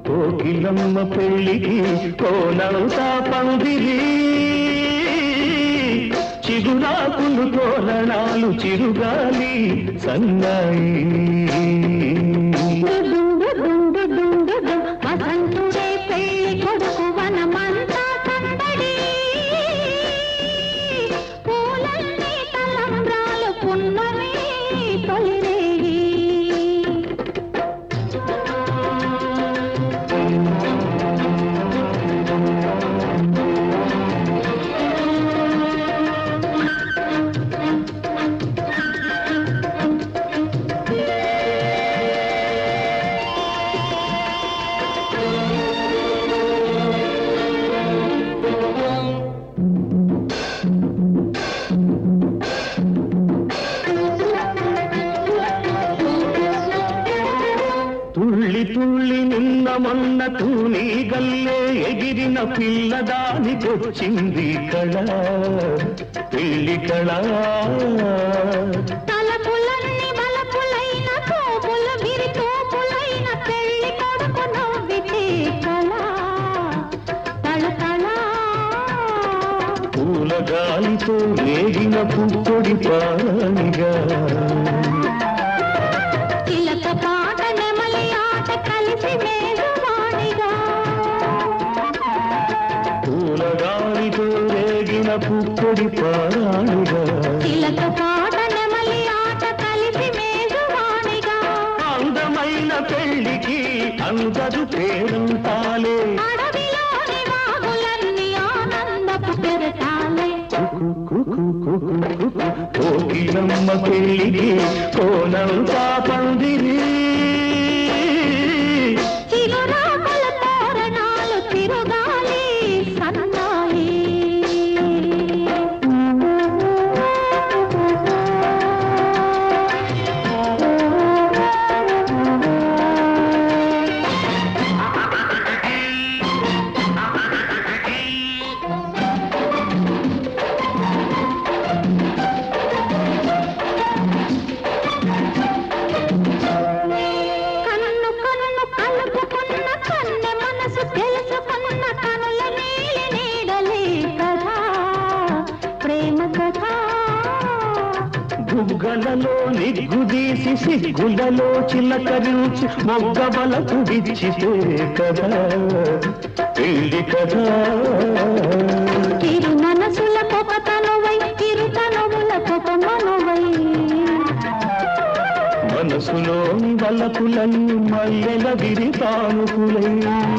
కోకిలమ్మ పెళ్ళికి కోనవుతా పందిరి చిగురాకులు తోరణాలు చిరుగాలి సన్నాయి డుడుండుడుండుడుండుడు, వసంతుడే పెళ్లి కొడుకు వనమంతా సందడి పూలన్నీ తలంబ్రాలు పున్నమి తొలిరేయి తుళ్ళి తుళ్ళి నిన్న మొన్న తూని గల్లే ఎగిరిన పిల్లదానికొచ్చింది కళ పెళ్లి కళ తలపులన్నీ బలపులైన తోపులు విరి తోపులైన పెళ్లి కొడుకు నవ్వితే కళ తళతళ పూల గాలితో రేగిన పుప్పొడి పారాణిగా చిలక పాట నెమలి ఆట కలిసి మేఘవాణిగా పూల గాలితో రేగిన పుప్పొడి పారాణిగా చిలక పాట నెమలి ఆట కలిసి మేఘవాణిగా అందమైన పెళ్లికి అందరు పేరంతాలే అడవిలోని వాగులన్నీ ఆనందపు పెరటాలే కుకు కుకు కుకు కుకు కోకిలమ్మ పెళ్లికి కోనంతా పందిరి చిగురాకుల తోరణాలు తిరుగాలి సన్నాయి కన్ను కన్ను కలుపుకున్న కన్నె మనసు తెలుసుకున్న కనుల నీలి నీడలే కదా ప్రేమ కదా బుగ్గలలో నిగ్గుదీసి సిగ్గులలో చిలకరించి మొగ్గబలకు విచ్చితే కదా పెళ్లి కదా ఇరు మనసుల పొక తనువై ఇరు తనువుల పొక మనువై మనసులోని వలపులన్నీ మల్లెల విరితానుకులై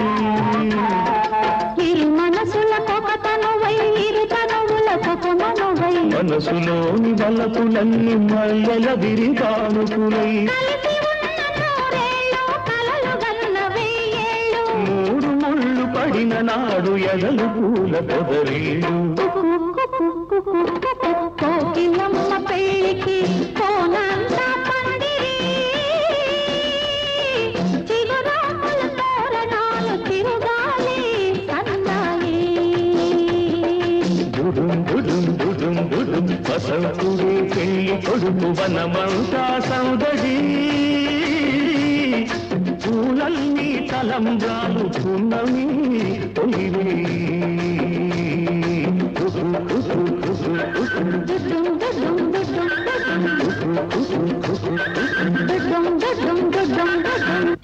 ఇరు మనసుల పొక తనువై ఇరు తనువుల పొక మనువై మనసులోని వలపులన్నీ మల్లెల విరితానుకులై కలిసి ఉన్న నూరేళ్ళు కలలు గన్న వెయ్యేళ్ళు మూడు ముళ్ళు పడిన నాడు ఎదలు పూల పొదరీడు కోకిలమ్మ పెళ్ళికి కోనంతా పందిరి చిగురాకుల తోరణాలు తిరుగాలి సన్నాయి దుడుం దుడుం దుడుం దుడుం వసంతుడే పెళ్లి కొడుకు వనమంతా సౌదడి పూలన్నీ తలంబ్రాలు పున్నమి తొలివే కుకు కుకు కుకు కుకు దుడ్డుం దుడ్డుం దుడ్డుం దుడ్డుం కుకు కుకు కుకు కుకు దుడ్డుం దుడ్డుం దుడ్డుం దుడ్డుం